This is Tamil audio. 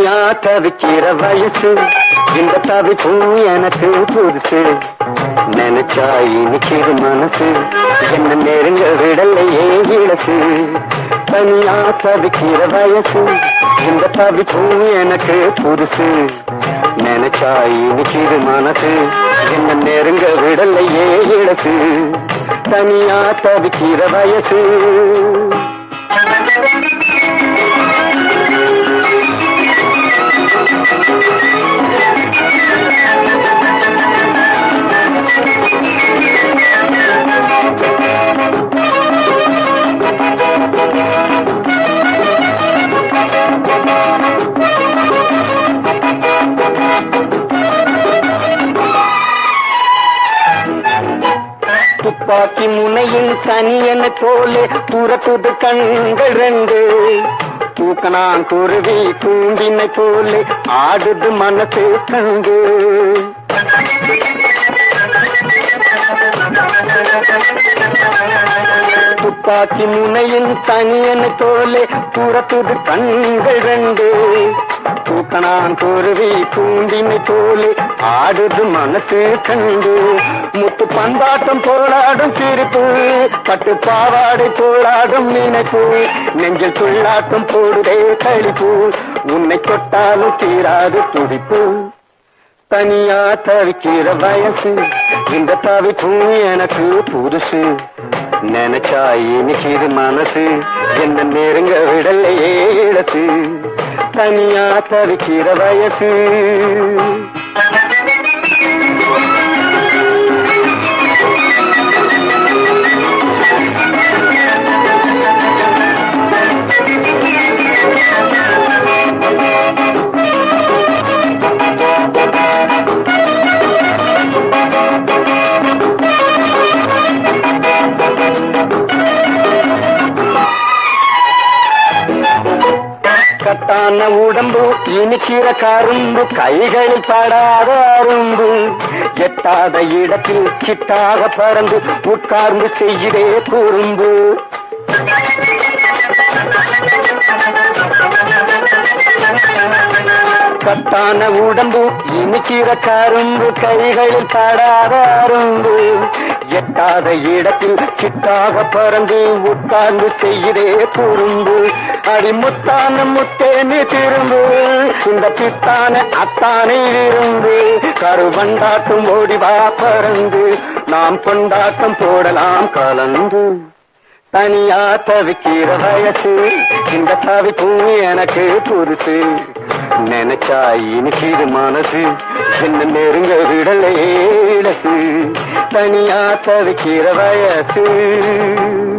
தனியா தவிக்கிற வயசு இந்த தவிப்பும் எனக்கு புதுசு நினைச்சா இனிக்கிற மனசு என்ன நெருங்க விடலையே இழசு தனியா தவிக்கிற வயசு இந்த தவிப்பும் எனக்கு புதுசு நினைச்சா இனிக்கிற மனசு என்ன நெருங்க விடலையே இழசு தனியா தவிக்கிற வயசு துப்பாக்கி முனையின் சனியன போலே துறக்குது கண்கள் ரெண்டு தூக்கணான் குருவி கூண்டினை போலே ஆடுது மனசு கண்டு துப்பாக்கி முனையின் தனியன போலே துறக்குது கண்கள் ரெண்டு தூக்கணான் குருவி கூண்டினை போலே ஆடுது மனசு கண்டு முத்து பந்தாட்டம் போராடும் சிரிப்பு பட்டு பாவாடை போராடும் நினைப்பு நெஞ்சில் துள்ளாட்டம் போடுதே கழிப்பு உன்னை தொட்டாலும் தீராது துடிப்பு தனியா தவிக்கிற வயசு இந்த தவிப்பும் எனக்கு புதுசு நினைச்சா இனிக்கிது மனசு என்ன நெருங்க விடலையே இழசு தனியா தவிக்கிற வயசு கட்டான உடம்பு இனிக்கிற கரும்பு கைகளில் படாத அரும்பு எட்டாத இடத்தில் சிட்டாக பறந்து உட்கார்ந்து செய்கிறே குறும்பு கட்டான உடம்பு இனிக்கிற கரும்பு கைகளில் படாத அரும்பு எட்டாத இடத்தில் சிட்டாக பறந்து உட்கார்ந்து செய்கிறே குறும்பு அடிமுத்தான முத்தேனி திரும்பு இந்த பித்தான அத்தானை விரும்பு கருவண்டாட்டும் ஓடிவா பறந்து நாம் கொண்டாட்டம் போடலாம் கலந்து தனியா தவிக்கிற வயசு இந்த தவிப்பும் எனக்கு புதுசு நினைச்சா இனிக்கிது மனசு என்ன நெருங்க விடலையே இழசு தனியா தவிக்கிற வயசு